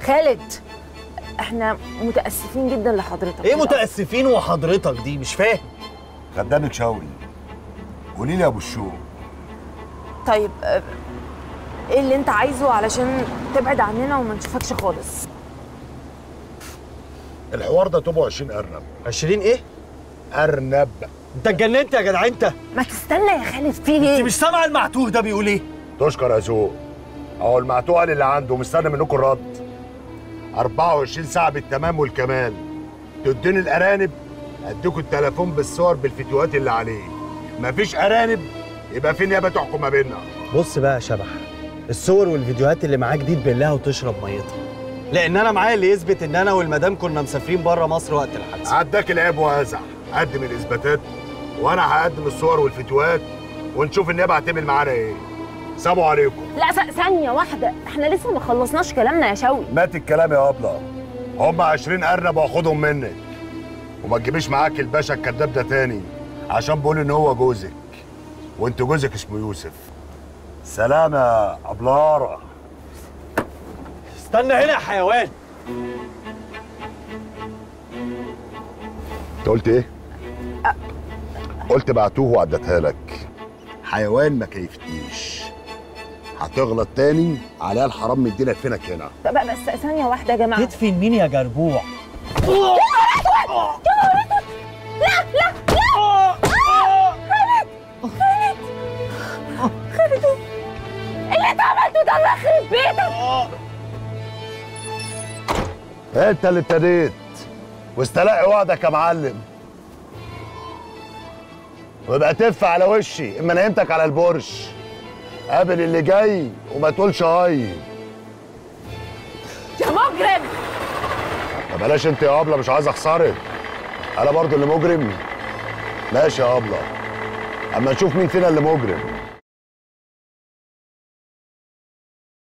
خالد احنا متاسفين جدا لحضرتك ايه متاسفين وحضرتك دي مش فاهم خدامك شوقي قولي لي يا ابو الشوق طيب آه، ايه اللي انت عايزه علشان تبعد عننا وما نشوفكش خالص الحوار ده طوبه 20 ارنب 20 ايه ارنب انت اتجننت يا جدع انت ما تستنى يا خالد في انت ايه مش سامع المعتوه ده بيقول ايه تشكر يا ذوق اهو المعتوقل اللي عنده مستني منكم الرد 24 ساعه بالتمام والكمال تدوني الارانب اديكوا التليفون بالصور بالفيديوهات اللي عليه مفيش ارانب يبقى في نيابه تحكم ما بيننا بص بقى يا شبح الصور والفيديوهات اللي معاك دي تبلها وتشرب ميتها لان انا معايا اللي يثبت ان انا والمدام كنا مسافرين بره مصر وقت الحادثه عداك العيب وازع قدم الاثباتات وانا هقدم الصور والفيديوهات ونشوف النيابه هتعمل معانا ايه سلام عليكم لا ث- ثانيه واحده احنا لسه ما خلصناش كلامنا يا شوقي مات الكلام يا ابله هم 20 ارنب واخدهم منك وما تجيبيش معاك الباشا الكذاب ده تاني عشان بقول ان هو جوزك وانت جوزك اسمه يوسف سلام يا ابلاره استنى هنا يا حيوان انت قلت ايه؟ قلت بعتوه وعدتها لك حيوان ما كيفتنيش هتغلط تاني عليها الحرام مدينا فينك هنا طب بس ثانيه واحده يا جماعه تدفن مين يا جربوع اللي انت عملته ده الله يخرب بيتك انت اللي ابتديت واستلاقي وعدك يا معلم ويبقى تف على وشي اما نيمتك على البرش قابل اللي جاي وما تقولش هاي يا مجرم ما بلاش انت يا ابله مش عايز اخسرك انا برضو اللي مجرم ماشي يا ابله اما نشوف مين فينا اللي مجرم